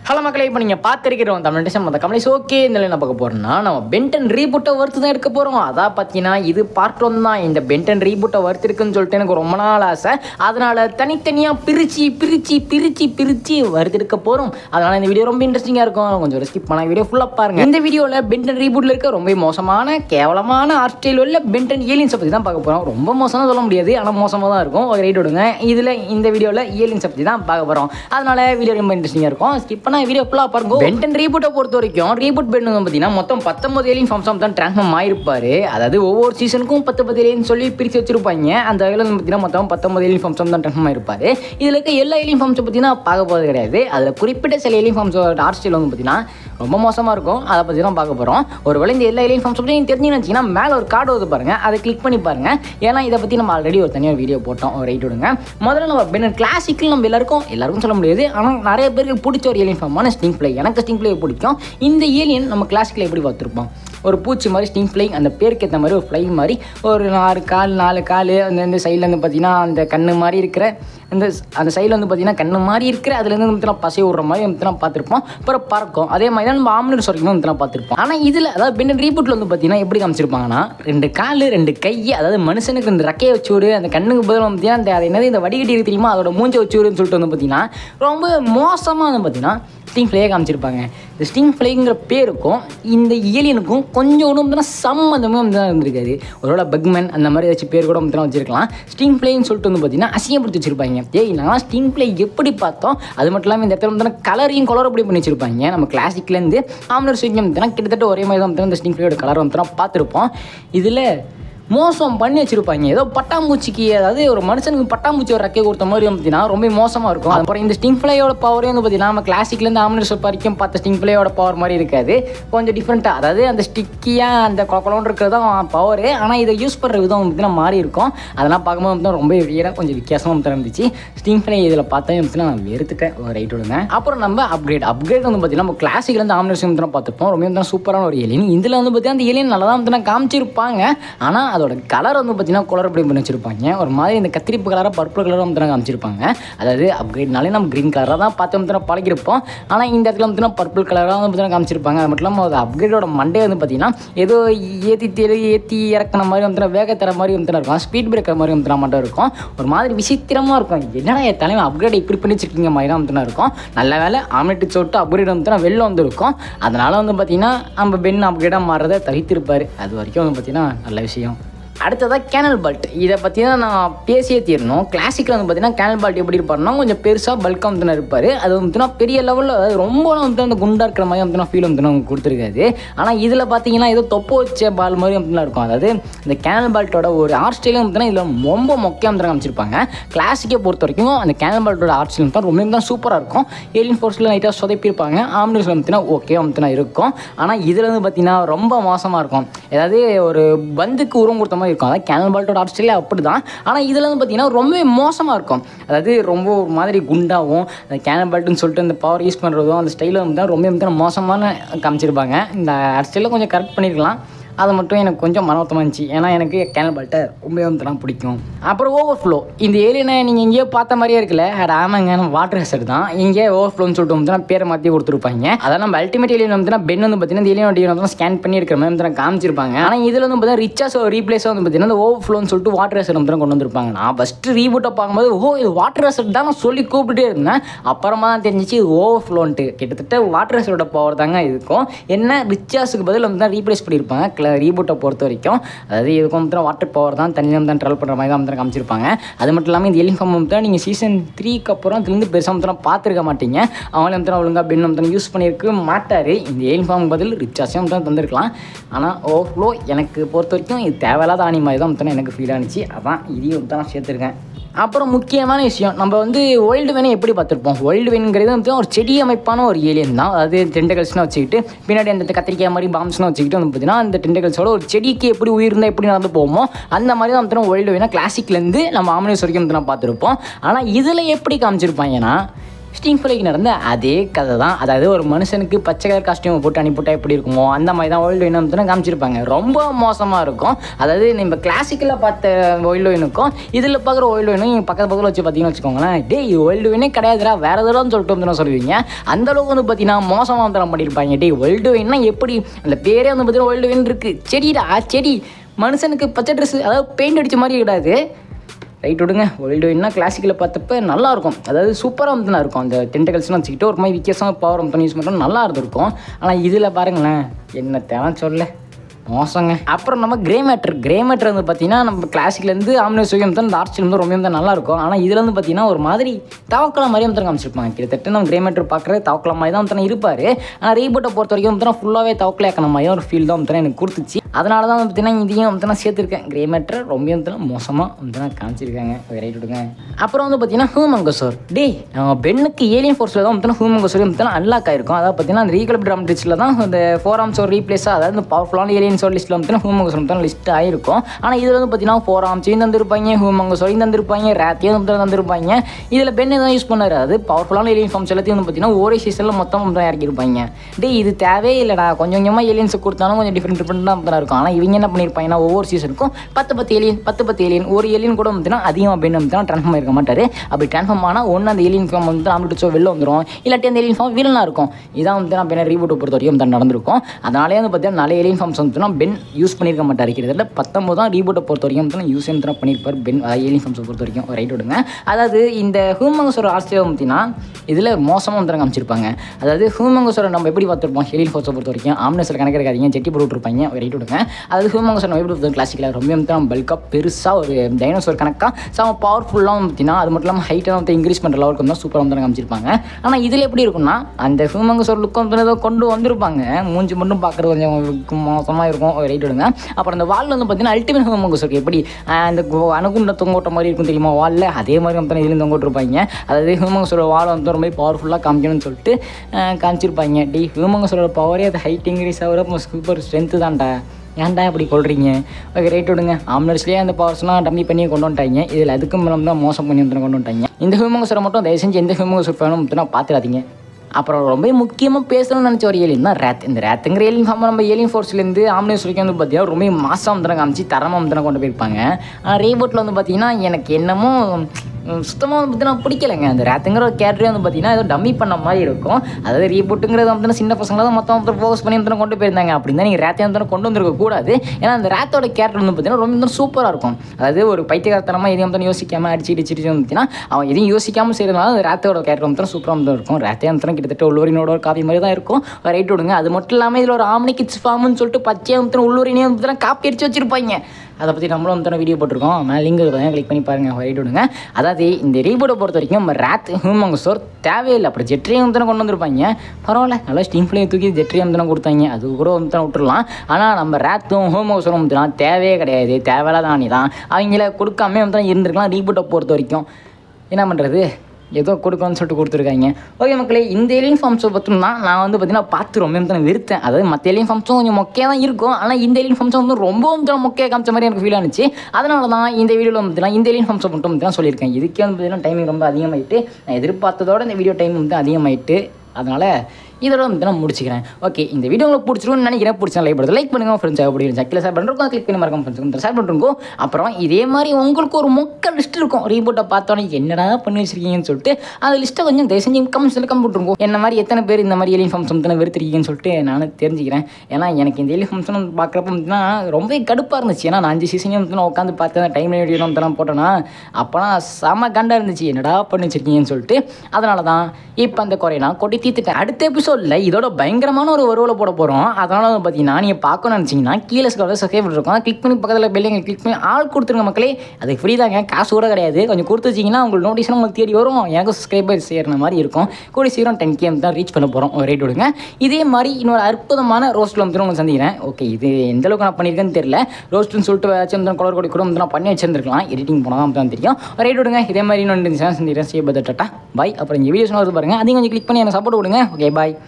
hello மக்களே இப்போ நீங்கள் பார்த்துருக்கிறோம் தமிழ் டிஷம் அந்த கமலேஷ் ஓகே இந்த என்ன பார்க்க போகிறோம்னா நம்ம பென்டன் ரீபூட்டை வறுத்து தான் எடுக்க போகிறோம் அதான் பார்த்தீங்கன்னா இது பார்ட் ஒன் தான் இந்த பென்டன் ரீபூட்டை வறுத்துருக்குன்னு சொல்லிட்டு எனக்கு ரொம்ப நாள் ஆசை அதனால் தனித்தனியாக பிரித்து பிரித்து பிரித்து பிரித்து வறுத்தெடுக்க போகிறோம் அதனால் இந்த வீடியோ ரொம்ப இன்ட்ரெஸ்டிங்காக இருக்கும் கொஞ்சம் ஸ்கிப் பண்ண வீடியோ ஃபுல்லாக பாருங்கள் இந்த வீடியோவில் பென்டன் ரீபூட்டில் இருக்க ரொம்ப மோசமான கேவலமான ஆர்ட் ஸ்டைல் உள்ள பென்டன் ஏலியன்ஸை பற்றி தான் பார்க்க போகிறோம் ரொம்ப மோசம்னு சொல்ல முடியாது ஆனால் மோசமாக தான் இருக்கும் ஒரு ரைட் விடுங்க இதில் இந்த வீடியோவில் ஏலியன்ஸை பற்றி தான் பார்க்க போகிறோம் அதனால் வீடியோ ரொம்ப இன்ட்ரெஸ்டிங்காக இருக்கும் ஸ்கிப் பண்ண வீடியோ ஃபுல்லாக பாருங்க பென்டன் ரீபூட்டை பொறுத்த வரைக்கும் ரீபூட் பென் வந்து பார்த்தீங்கன்னா மொத்தம் பத்தொம்பது ஏலியன் ஃபார்ம்ஸ் தான் ட்ரான்ஸ்ஃபார்ம் ஆயிருப்பாரு அதாவது ஒவ்வொரு சீசனுக்கும் பத்து பத்து ஏலியன் சொல்லி பிரித்து வச்சிருப்பாங்க அந்த வகையில் வந்து பார்த்தீங்கன்னா மொத்தம் பத்தொம்பது ஏலியன் ஃபார்ம்ஸ் தான் ட்ரான்ஸ்ஃபார்ம் ஆயிருப்பாரு இதில் இருக்க எல்லா ஏலியன் ஃபார்ம்ஸை பார்த்தீங்கன்னா பார்க்க போகிறது கிடையாது அதில் குறிப்பிட்ட சில ஏலியன் ஃபார்ம்ஸோட ஆர்ட் ஸ்டைல் வந்து பார்த்தீங்கன்னா ரொம்ப மோசமாக இருக்கும் அதை பற்றி தான் பார்க்க போகிறோம் ஒருவேளை இந்த எல்லா ஏலியன் ஃபார்ம்ஸ் பற்றி நீங்கள் தெரிஞ்சுன்னு வச்சிங்கன்னா மேலே ஒரு கார்டு வருது பாருங்க அதை கிளிக் பண்ணி பாருங்க ஏன்னா இதை பற்றி நம்ம ஆல்ரெடி ஒரு தனியாக வீடியோ போட்டோம் ஒரு ரைட் விடுங்க முதல்ல நம்ம பென் கிளாசிக்கில் நம்ம எல்லாருக்கும் எல்லாருக்கும் சொல்ல முடியாது ஆனால் நிறைய பேருக்கு பிடிச்ச ஒரு ஏலியன் ஃபார்மான ஸ்டிங் ஃப்ளை எனக்கு ஸ்டிங் ஃப்ளை பிடிக்கும் இந்த ஏலியன் நம்ம கிளாசிக்கில் எப்படி பார்த்துருப்போம் ஒரு பூச்சி மாதிரி ஸ்டிங் ஃப்ளை அந்த பேருக்கு ஏற்ற மாதிரி ஒரு ஃப்ளை மாதிரி ஒரு ஆறு கால் நாலு கால் அந்த இந்த சைடில் வந்து பார்த்தீங்கன்னா அந்த கண்ணு மாதிரி இருக்கிற அந்த அந்த சைடில் வந்து பார்த்தீங்கன்னா கண்ணு மாதிரி இருக்கிற அதுலேருந்து வந்து பசை விடுற மாதிரி வந்து பார்த்துருப்போம் அப்புறம் பறக்கும் அதே மாதிரி தான் நம்ம ஆம்லெட் வரைக்கும் வந்து பார்த்துருப்போம் ஆனால் இதில் அதாவது பென் ரீபூட்டில் வந்து பார்த்தீங்கன்னா எப்படி காமிச்சிருப்பாங்கன்னா ரெண்டு கால் ரெண்டு கை அதாவது மனுஷனுக்கு ரெண்டு ரெக்கையை வச்சு விடு அந்த கண்ணுக்கு பதில் வந்து பார்த்தீங்கன்னா அந்த அது என்னது இந்த வடிகட்டி இருக்கு தெரியுமா அதோட மூஞ்சை வச்சு விடுன்னு சொல்லிட்டு வந்து பார்த்தீங்கன்னா ரொம்ப மோசமாக வந்து பார்த்தீங்கன்னா ஸ்டிங் ஃப்ளையை காமிச்சிருப்பாங்க இந்த ஸ்டிங் ஃப்ளைங்கிற பேருக்கும் இந்த ஏலியனுக்கும் கொஞ்சம் ஒன்றும் சம்மந்தமே வந்து தான் இருந்திருக்காது ஒருவேளை பக்மேன் அந்த மாதிரி ஏதாச்சும் பேர் கூட வந்து வச்சிருக்கலாம் ஸ்டிங் ஃப்ளைன்னு சொல்லிட்டு வந்து பார்த்தீங்கன்னா அசிங்கப்படுத்தி வச்சிருப்பாங்க ஏய் நான் ஸ்டிங் ஃப்ளை எப்படி பார்த்தோம் அது மட்டும் இல்லாமல் இந்த இடத்துல வந்து கலரையும் கலரப்படி பண்ணி வச்சிருப்பாங்க நம்ம கிளாசிக்லேருந்து ஆம்லர் ஸ்விங்கம் வந்து கிட்டத்தட்ட ஒரே மாதிரி தான் வந்து இந்த ஸ்டிங் ஃப்ளையோட கலர் வந்து பார்த்துருப்போம் இதில் மோசம் பண்ணி வச்சிருப்பாங்க ஏதோ பட்டாம்பூச்சிக்கு அதாவது ஒரு மனுஷனுக்கு பட்டாம்பூச்சி ஒரு ரெக்கை கொடுத்த மாதிரி வந்து பார்த்தீங்கன்னா ரொம்ப மோசமாக இருக்கும் அப்புறம் இந்த ஸ்டிங் ஃப்ளையோட பவரே வந்து பார்த்தீங்கன்னா நம்ம கிளாசிக்லேருந்து ஆம்லெட் சூப் வரைக்கும் பார்த்த ஸ்டிங் ஃப்ளையோட பவர் மாதிரி இருக்காது கொஞ்சம் டிஃப்ரெண்ட்டாக அதாவது அந்த ஸ்டிக்கியாக அந்த குளக்குளோன்னு இருக்கிறது தான் பவர் ஆனால் இதை யூஸ் பண்ணுற விதம் வந்து பார்த்தீங்கன்னா மாறி இருக்கும் அதெல்லாம் பார்க்கும்போது வந்து ரொம்ப வீராக கொஞ்சம் வித்தியாசமாக வந்து இருந்துச்சு ஸ்டிங் ஃப்ளை இதில் பார்த்தா வந்து நான் வெறுத்துட்டேன் ஒரு ரைட் விடுங்க அப்புறம் நம்ம அப்கிரேட் அப்கிரேட் வந்து பார்த்தீங்கன்னா நம்ம கிளாசிக்லேருந்து ஆம்லெட் சூப் தான் பார்த்துருப்போம் ரொம்ப வந்து சூப்பரான ஒரு ஏலியன் இதில் வந்து பார்த்தீங்கன்னா அந்த ஏலியன் நல்லா தான் வந்து காமிச்சிருப்பாங்க ஆனால் அதோட கலர் வந்து பார்த்தீங்கன்னா குளறுபடி பண்ணி வச்சிருப்பாங்க ஒரு மாதிரி இந்த கத்திரிப்பு கலராக பர்பிள் கலராக வந்து காமிச்சிருப்பாங்க அதாவது அப்கிரேட்னாலே நம்ம க்ரீன் கலராக தான் பார்த்து வந்து பழகிருப்போம் ஆனால் இந்த இடத்துல வந்து பர்பிள் கலராக வந்து பார்த்தீங்கன்னா காமிச்சிருப்பாங்க அது மட்டும் இல்லாமல் அது அப்கிரேடோட மண்டே வந்து பார்த்தீங்கன்னா ஏதோ ஏற்றி தேடி ஏற்றி இறக்குன மாதிரி வந்து வேக தர மாதிரி வந்து இருக்கும் ஸ்பீட் பிரேக்கர் மாதிரி வந்து மட்டும் இருக்கும் ஒரு மாதிரி விசித்திரமாக இருக்கும் என்னடா என் தலைமை அப்கிரேட் இப்படி பண்ணி வச்சிருக்கீங்க மாதிரி தான் வந்து இருக்கும் நல்ல வேலை ஆம்லெட் சொல்லிட்டு அப்கிரேட் வந்து வெளில வந்துருக்கும் அதனால் வந்து பார்த்தீங்கன்னா நம்ம பென் அப்கிரேடாக மாறுறதை தவிர்த்திருப்பார் அது வரைக்கும் வந்து பார்த்தீங்கன்னா நல்ல விஷயம் அடுத்ததாக கேனல் பல்ட் இதை பற்றி தான் நான் பேசியே தீரணும் கிளாசிக்கில் வந்து பார்த்தீங்கன்னா கேனல் பல்ட் எப்படி இருப்பாருன்னா கொஞ்சம் பெருசாக பல்காக வந்து இருப்பார் அது வந்து பெரிய லெவலில் ரொம்ப வந்து அந்த குண்டா இருக்கிற மாதிரி வந்து ஃபீல் வந்து நமக்கு கொடுத்துருக்காது ஆனால் இதில் பார்த்தீங்கன்னா ஏதோ தொப்பை வச்ச பால் மாதிரி வந்து இருக்கும் அதாவது இந்த கேனல் பால்ட்டோட ஒரு ஆர்ட் ஸ்டைலும் வந்து இதில் ரொம்ப மொக்கையாக வந்து காமிச்சிருப்பாங்க கிளாசிக்கை பொறுத்த வரைக்கும் அந்த கேனல் பால்ட்டோட ஆர்ட் ஸ்டைல் தான் ரொம்ப தான் சூப்பராக இருக்கும் ஏலியன் ஃபோர்ஸில் நைட்டாக சொதப்பியிருப்பாங்க ஆம்புலன்ஸில் வந்து ஓகே வந்து இருக்கும் ஆனால் இதில் வந்து பார்த்தீங்கன்னா ரொம்ப மோசமாக இருக்கும் ஏதாவது ஒரு பந்துக்கு உரம் கொடுத்த மாதிரி இருக்கும் அதாவது கேனல் பால்ட்டோட ஆர்ட் ஸ்டைலே அப்படி தான் ஆனால் இதில் வந்து பார்த்தீங்கன்னா ரொம்பவே மோசமாக இருக்கும் அதாவது ரொம்ப ஒரு மாதிரி குண்டாகவும் அந்த கேனல் பால்ட்டுன்னு சொல்லிட்டு அந்த பவர் யூஸ் பண்ணுறதும் அந்த ஸ்டைலும் வந்து தான் ரொம்ப வந்து மோசமான காமிச்சிருப்பாங்க இந்த ஆர்ட் ஸ்டைலில் கொஞ்சம் கரெக்ட் பண்ணியிருக்கலாம் அது மட்டும் எனக்கு கொஞ்சம் மனோத்தமாக இருந்துச்சு ஏன்னா எனக்கு கேனல் பால்ட்டை ரொம்ப வந்து பிடிக்கும் அப்புறம் ஓவர் ஃப்ளோ இந்த ஏலியனை நீங்கள் எங்கேயோ பார்த்த மாதிரியே இருக்குல்ல அது ஆமாங்க நம்ம வாட்டர் ஹெசட் தான் இங்கே ஓவர் ஃப்ளோன்னு சொல்லிட்டு வந்து பேரை மாற்றி கொடுத்துருப்பாங்க அதான் நம்ம அல்டிமேட் ஏலியன் வந்து பென் வந்து பார்த்தீங்கன்னா இந்த ஏலியன் வந்து ஸ்கேன் பண்ணி இருக்கிற மாதிரி வந்து காமிச்சிருப்பாங்க ஆனால் இதில் வந்து பார்த்தீங்கன்னா ரிச்சாஸ் ரீப்ளேஸாக வந்து பார்த்தீங்கன்னா இந்த ஓவர் ஃப்ளோன்னு சொல்லிட்டு வாட்டர் ஹெசட் வந்து கொண்டு வந்திருப்பாங்க நான் ஃபஸ்ட்டு ரீபூட்டை பார்க்கும்போது ஓ இது வாட்டர் ஹெசட் தான் நான் சொல்லி கூப்பிட்டுட்டே இருந்தேன் அப்புறமா தான் தெரிஞ்சிச்சு இது ஓவர் ஃப்ளோன்ட்டு கிட்டத்தட்ட வாட்டர் ஹெசடோட பவர் தாங்க இருக்கும் என்ன ரிச்சாஸுக்கு பதில் வந்து தான் ரீப்ளேஸ் பண்ணியிருப்பாங்க ரீபூட்டை பொறுத்த வரைக்கும் அதாவது இதுக்கும் வந்து வாட்டர் பவர் தான் தண்ணியில் தான் ட்ராவல் பண்ணுற மாதிரி தான் வந்து காமிச்சிருப்பாங்க அது மட்டும் இல்லாமல் இந்த எலிஃபார்ம் வந்து நீங்கள் சீசன் த்ரீக்கு அப்புறம் இதுலேருந்து பெருசாக வந்து பார்த்துருக்க மாட்டீங்க அவங்களே வந்து ஒழுங்காக பெண் வந்து யூஸ் பண்ணியிருக்க மாட்டார் இந்த எலிஃபார்ம் பதில் ரிச்சாஸையும் வந்து தந்திருக்கலாம் ஆனால் ஓவர்ஃப்ளோ எனக்கு பொறுத்த வரைக்கும் இது தேவையில்லாத ஆணி மாதிரி தான் வந்து எனக்கு ஃபீல் ஆனிச்சு அதான் இதையும் வந்து நான் சேர்த்துருக்கேன் அப்புறம் முக்கியமான விஷயம் நம்ம வந்து வேர்ல்டு வேனை எப்படி பார்த்துருப்போம் வேர்ல்டு வேனுங்கிறது வந்து ஒரு செடி அமைப்பான ஒரு ஏலியன் தான் அதாவது டெண்டகல்ஸ்லாம் வச்சுக்கிட்டு பின்னாடி அந்த கத்திரிக்காய் மாதிரி பாம்ஸ்லாம் வச்சுக்கிட்டு வந்து பார்த்தீங்கன்னா அந்த டெண்டகல்ஸோட ஒரு செடிக்கு எப்படி உயிர் இருந்தால் எப்படி நடந்து போவோமோ அந்த மாதிரி தான் வந்து வேர்ல்டு வேனா கிளாசிக்லேருந்து நம்ம ஆமினஸ் வரைக்கும் வந்து நான் பார்த்துருப்போம் ஆனால் இதில் எப்படி காமிச்சிருப்பாங்கன்னா ஸ்டீம் ஃபுல்லைக்கு நடந்த அதே கதை தான் அதாவது ஒரு மனுஷனுக்கு பச்சை கலர் காஸ்டியூம் போட்டு அனுப்பிவிட்டா எப்படி இருக்குமோ அந்த மாதிரி தான் ஓல்டு ஒயின் வந்து காமிச்சிருப்பாங்க ரொம்ப மோசமாக இருக்கும் அதாவது நம்ம கிளாசிக்கலாக பார்த்த ஓல்டு ஒயினுக்கும் இதில் பார்க்குற ஓல்டு ஒயினும் பக்கத்து பக்கத்தில் வச்சு பார்த்தீங்கன்னு வச்சுக்கோங்களேன் டேய் ஓல்டு ஒயினே கிடையாதுடா வேற எதாவது சொல்லிட்டு வந்து நான் சொல்லுவீங்க அந்த அளவுக்கு வந்து பார்த்தீங்கன்னா மோசமாக வந்து பண்ணியிருப்பாங்க டேய் ஓல்டு ஒயின்னா எப்படி அந்த பேரே வந்து பார்த்தீங்கன்னா ஓல்டு ஒயின் இருக்குது செடிடா செடி மனுஷனுக்கு பச்சை ட்ரெஸ் அதாவது பெயிண்ட் அடித்த மாதிரி கிடையாது ரைட் விடுங்க வேர்ல்டு ஒயின்னா கிளாசிக்கில் பார்த்தப்ப நல்லா இருக்கும் அதாவது சூப்பராக வந்து தான் இருக்கும் அந்த டென்டகல்ஸ்லாம் வச்சுக்கிட்டு ஒரு மாதிரி வித்தியாசமாக பவர் வந்து யூஸ் பண்ணுறோம் நல்லா இருந்திருக்கும் ஆனால் இதில் பாருங்களேன் என்ன தேவை சொல்ல மோசங்க அப்புறம் நம்ம கிரே மேட்டர் கிரே மேட்டர் வந்து பார்த்தீங்கன்னா நம்ம கிளாசிக்லேருந்து ஆம்னஸ் வரைக்கும் தான் டார்ச்சில் வந்து ரொம்ப தான் நல்லா இருக்கும் ஆனால் இதில் வந்து பார்த்தீங்கன்னா ஒரு மாதிரி தவக்கலா மாதிரி வந்து காமிச்சிருப்பாங்க கிட்டத்தட்ட நம்ம கிரே மேட்டர் பார்க்குறது தவக்கலா மாதிரி தான் வந்து இருப்பார் ஆனால் ரீபோட்டை பொறுத்த வரைக்கும் வந்து ஃபுல்லாகவே தவக்கலையாக்கின மாதிரி ஒரு ஃபீல் தான் வந்து எனக்கு கொடுத்துச்சு அதனால தான் வந்து பார்த்தீங்கன்னா இதையும் வந்து நான் சேர்த்துருக்கேன் கிரே மேட்டர் ரொம்ப வந்து மோசமாக வந்து நான் காமிச்சிருக்காங்க ரைட் விடுங்க அப்புறம் வந்து பார்த்தீங்கன்னா ஹூமங்கசோர் டே நம்ம பெண்ணுக்கு ஏலியன் ஃபோர்ஸில் தான் வந்து ஹூமங்கசோர் வந்து அன்லாக் ஆயிருக்கும் அதாவது பார்த்தீங்கன்னா அந்த ரீகல் ட்ராம் ரிச்சில் தான் இந்த ஃபோர் ஆம்ஸ் ஒரு ரீப்ளேஸாக அதாவது பவர்ஃபுல்லான ஏலியன்ஸோட லிஸ்ட்டில் வந்து ஹூமங்கசோர் வந்து லிஸ்ட் ஆயிருக்கும் ஆனால் இதில் வந்து பார்த்தீங்கன்னா ஃபோர் ஆம்ஸையும் தந்திருப்பாங்க ஹூமங்கசோரையும் தந்திருப்பாங்க ரேத்தையும் வந்து தந்திருப்பாங்க இதில் பெண்ணை தான் யூஸ் பண்ணாரு அது பவர்ஃபுல்லான ஏலியன் ஃபார்ம்ஸ் எல்லாத்தையும் வந்து பார்த்தீங்கன்னா ஒரே சீசனில் மொத்தம் தான் இறக்கியிருப்பாங்க டே இது தேவையே இல்லைடா கொஞ்சம் கொஞ்சமாக ஏலியன்ஸை கொடுத்தாலும் கொஞ்சம் டிஃப்ரெண்ட் டிஃப்ரெண்ட்டாக தான் இருக்கும் ஆனால் இவங்க என்ன பண்ணியிருப்பாங்கன்னா ஒவ்வொரு சீசனுக்கும் பத்து பத்து ஏலியன் பத்து பத்து ஏலியன் ஒரு ஏலியன் கூட வந்துன்னா அதிகமாக பெண் வந்து ட்ரான்ஸ்ஃபார்ம் இருக்க மாட்டார் அப்படி ட்ரான்ஸ்ஃபார்ம் ஆனால் ஒன்று அந்த ஏலியன் ஃபார்ம் வந்து ஆம்லெட் வெளில வந்துடும் இல்லாட்டி அந்த ஏலியன் ஃபார்ம் வில்லனாக இருக்கும் இதான் வந்து நான் பெண்ணை ரீபோட்டை பொறுத்த வரைக்கும் தான் நடந்திருக்கும் அதனாலே வந்து பார்த்தீங்கன்னா நிறைய ஏலியன் ஃபார்ம்ஸ் வந்து பென் யூஸ் பண்ணியிருக்க மாட்டார் கிட்டத்தட்ட பத்தொம்பது தான் ரீபோட்டை பொறுத்த வரைக்கும் வந்து யூஸ் வந்து பண்ணியிருப்பார் பென் ஏலியன் ஃபார்ம்ஸை பொறுத்த வரைக்கும் ரைட் விடுங்க அதாவது இந்த ஹூமங்கஸோட ஆஸ்திரேலியா பார்த்தீங்கன்னா இதில் மோசமாக வந்து காமிச்சிருப்பாங்க அதாவது ஹூமங்கஸோட நம்ம எப்படி பார்த்துருப்போம் ஏலியன் ஃபோர்ஸை பொறுத்த வரைக்கும் ஆம்னஸில் கணக்கு இருக்காதீங்க செட்டி போட்டு விட்ருப்பாங்க ரைட் விடுங்க அதாவது ஹியூமங்கஸ் நம்ம எப்படி பார்த்தோம் கிளாசிக்கில் ரொம்ப வந்து நம்ம பல்காக பெருசாக ஒரு டைனோசர் கணக்காக செம பவர்ஃபுல்லாக பார்த்தீங்கன்னா அது மட்டும் இல்லாமல் ஹைட்டாக வந்து இன்க்ரீஸ் பண்ணுற லெவலுக்கு வந்து சூப்பராக வந்து காமிச்சிருப்பாங்க ஆனால் இதில் எப்படி இருக்கும்னா அந்த ஹியூமங்கஸோட லுக் வந்து ஏதோ கொண்டு வந்திருப்பாங்க மூஞ்சி மட்டும் பார்க்குறது கொஞ்சம் மோசமாக இருக்கும் ரைட் விடுங்க அப்புறம் அந்த வால் வந்து பார்த்தீங்கன்னா அல்டிமேட் ஹியூமங்கஸ் இருக்கு எப்படி ஆஹ் அந்த கு- அணுகுண்ட தொங்கோட்ட மாதிரி இருக்கும் தெரியுமா வாலில் அதே மாதிரி வந்து இதில் தொங்கோட்டிருப்பாங்க அதாவது ஹியூமங்கஸோட வால் வந்து ரொம்ப பவர்ஃபுல்லாக காமிக்கணும்னு சொல்லிட்டு ஆஹ் காமிச்சிருப்பாங்க டி ஹியூமங்கஸோட பவரே அது ஹைட் இன்க்ரீஸ் ஆகிற சூப்பர் ஸ்ட்ரென்த்து தான்டா ஏன்டா இப்படி கொள்றீங்க ஓகே ரேட் விடுங்க ஆம்புலன்ஸ்லேயே அந்த பவர்ஸ்லாம் டம்மி பண்ணி கொண்டு வந்துட்டாங்க இதில் அதுக்கும் மேலே தான் மோசம் பண்ணி வந்து கொண்டு வந்துட்டாங்க இந்த ஹியூமங்கஸரை மட்டும் தயவு செஞ்சு எந்த ஹியூமங்கஸர் வேணும் மட்டும் பார்த்துடாதீங்க அப்புறம் ரொம்ப முக்கியமாக பேசணும்னு நினச்ச ஒரு ஏலியன் தான் ரேத் இந்த ரேத்துங்கிற ஏலியன் ஃபார்ம் நம்ம ஏலியன் ஃபோர்ஸ்லேருந்து ஆம்புலன்ஸ் வரைக்கும் வந்து பார்த்தீங்கன்னா ரொம்ப மாதம் வந்து காமிச்சு தரமாக வந்து கொண்டு போயிருப்பாங்க ஆனால் ரீபோட்டில் வந்து பார்த்தீங்கன்னா எனக்கு என்னமோ சுத்தமாக வந்து பார்த்தீங்கன்னா பிடிக்கலைங்க அந்த ரேத்துங்கிற ஒரு கேரக்டரே வந்து பார்த்தீங்கன்னா ஏதோ டம்மி பண்ண மாதிரி இருக்கும் அதாவது ரீபோட்டுங்கிறது வந்து சின்ன பசங்களை தான் மொத்தம் வந்து ஃபோக்கஸ் பண்ணி வந்து கொண்டு போயிருந்தாங்க அப்படின்னு தான் நீங்கள் ரேத்தை வந்து கொண்டு வந்திருக்க கூடாது ஏன்னா அந்த ரேத்தோட கேரக்டர் வந்து பார்த்தீங்கன்னா ரொம்ப வந்து சூப்பராக இருக்கும் அதாவது ஒரு பைத்தியகாரத்தனமாக எதையும் வந்து யோசிக்காமல் அடிச்சு அடிச்சு வந்து பார்த்தீங்கன்னா அவன் எதையும் யோசிக்காமல் செய்யறதுனால அந்த ரேத்தோட கேரக்டர் வந்து சூப்பராக வந்து இருக்கும் ரேத்தே வந்து கிட்டத்தட்ட உள்ளூரினோட ஒரு காப்பி மாதிரி தான் இருக்கும் ரைட் விடுங்க அது மட்டும் இல்லாமல் இதில் ஒரு ஆம்னி கிட்ஸ் ஃபார்ம்னு சொல்லிட்டு பச்சையாக வந்து உள்ளூரினே வந்து காப்பி அடிச்சு வச்சிருப்பாங்க அதை பற்றி நம்மளும் வந்து வீடியோ போட்டிருக்கோம் மேலே லிங்க் பார்த்தீங்கன்னா கிளிக் பண்ணி பாருங்கள் ரைட் விடுங்க அதாவது இந்த ரீபோர்டை பொறுத்த வரைக்கும் நம்ம ரேத் ஹியூமங்கசோர் தேவையில்லை அப்புறம் ஜெட்ரியும் வந்து கொண்டு வந்திருப்பாங்க பரவாயில்ல நல்லா ஸ்டீம் ஃபிளையும் தூக்கி ஜெட்ரியும் வந்து கொடுத்தாங்க அது கூட வந்து தான் விட்டுறலாம் ஆனால் நம்ம ரேத்தும் ஹோமோசரும் வந்து தேவையே கிடையாது தேவையில்லாத ஆணி தான் அவங்கள கொடுக்காம வந்து தான் இருந்திருக்கலாம் ரீபோட்டை பொறுத்த வரைக்கும் என்ன பண்ணுறது ஏதோ கொடுக்கணும்னு சொல்லிட்டு கொடுத்துருக்காங்க ஓகே மக்களே இந்த ஏலியன் ஃபார்ம்ஸை பார்த்தோம்னா நான் வந்து பார்த்தீங்கன்னா பார்த்து ரொம்ப வந்து நான் வெறுத்தேன் அதாவது மற்ற ஏலியன் ஃபார்ம்ஸும் கொஞ்சம் மொக்கையாக தான் இருக்கும் ஆனால் இந்த ஏலியன் ஃபார்ம்ஸும் வந்து ரொம்ப வந்து மொக்கையாக காமிச்ச மாதிரி எனக்கு ஃபீல் ஆனிச்சு அதனால தான் இந்த வீடியோவில் வந்து பார்த்தீங்கன்னா இந்த ஏலியன் ஃபார்ம்ஸை மட்டும் வந்து நான் சொல்லியிருக்கேன் இதுக்கே வந்து பார்த்தீங்கன்னா டைமிங் ரொம்ப அதிகமாயிட்டு நான் எதிர்பார்த்ததோட இந்த வீடியோ டைம் வந்து அதிகமாயிட்டு அதனால் இதோட வந்து நான் முடிச்சுக்கிறேன் ஓகே இந்த வீடியோ உங்களுக்கு பிடிச்சிருக்கும்னு நினைக்கிறேன் பிடிச்சா லைக் பண்ணுறது லைக் பண்ணுங்க ஃப்ரெண்ட்ஸ் அப்படி இருந்துச்சு கீழே ஷேர் பண்ணுறோம் கிளிக் பண்ணி மறக்காம ஃப்ரெண்ட்ஸ் ஷேர் பண்ணுறோம் அப்புறம் இதே மாதிரி உங்களுக்கு ஒரு மொக்க லிஸ்ட் இருக்கும் ரீபோட்டை பார்த்தோன்னே என்னடா பண்ணி வச்சிருக்கீங்கன்னு சொல்லிட்டு அந்த லிஸ்ட்டை கொஞ்சம் தயவு செஞ்சு கமெண்ட்ஸில் கம் போட்டுருங்க என்ன மாதிரி எத்தனை பேர் இந்த மாதிரி எலியன் ஃபங்க்ஷன் வந்து வெறுத்திருக்கீங்கன்னு சொல்லிட்டு நான் தெரிஞ்சுக்கிறேன் ஏன்னா எனக்கு இந்த எலியன் ஃபங்க்ஷன் பார்க்குறப்ப வந்துன்னா ரொம்ப கடுப்பாக இருந்துச்சு ஏன்னா நான் அஞ்சு சீசனையும் வந்து நான் உட்காந்து பார்த்து அந்த டைம் வீடியோ வந்து போட்டேன்னா அப்போனா செம கண்டா இருந்துச்சு என்னடா பண்ணி வச்சிருக்கீங்கன்னு சொல்லிட்டு அதனால தான் இப்போ அந்த குறையை நான் கொட்டி தீர்த்துட்டேன் அடுத்த எபிசோடில் இதோட பயங்கரமான ஒரு வருவில் போட போகிறோம் அதனால வந்து பார்த்தீங்கன்னா நீங்கள் பார்க்கணும்னு நினச்சிங்கன்னா கீழே ஸ்கோரில் சப்ஸ்கிரைப் இருக்கும் கிளிக் பண்ணி பக்கத்தில் பெல்லைங்க கிளிக் பண்ணி ஆள் கொடுத்துருங்க மக்களே அது ஃப்ரீ தாங்க காசு கூட கிடையாது கொஞ்சம் கொடுத்து வச்சிங்கன்னா உங்களுக்கு நோட்டீஸ் உங்களுக்கு தேடி வரும் எனக்கு சப்ஸ்கிரைபர் சேர்ன மாதிரி இருக்கும் கூடி சீக்கிரம் டென் கேம் தான் ரீச் பண்ண போகிறோம் ரேட் விடுங்க இதே மாதிரி இன்னொரு அற்புதமான ரோஸ்ட்டில் வந்து உங்களுக்கு சந்திக்கிறேன் ஓகே இது எந்த அளவுக்கு நான் பண்ணியிருக்கேன்னு தெரியல ரோஸ்ட்னு சொல்லிட்டு வச்சு வந்து கலர் கொடி கூட வந்து நான் பண்ணி வச்சிருந்துருக்கலாம் எடிட்டிங் போனால் தான் தெரியும் ரைட் விடுங்க இதே மாதிரி இன்னொன்று சந்திக்கிறேன் சேபத்த டாட்டா பாய் அப்புறம் இந்த வீடியோஸ் வருது பாருங்க அதையும் கொஞ்சம் கிளிக் பண்ணி எனக்கு சப்போர்ட் கொடுங்க ஓகே பாய்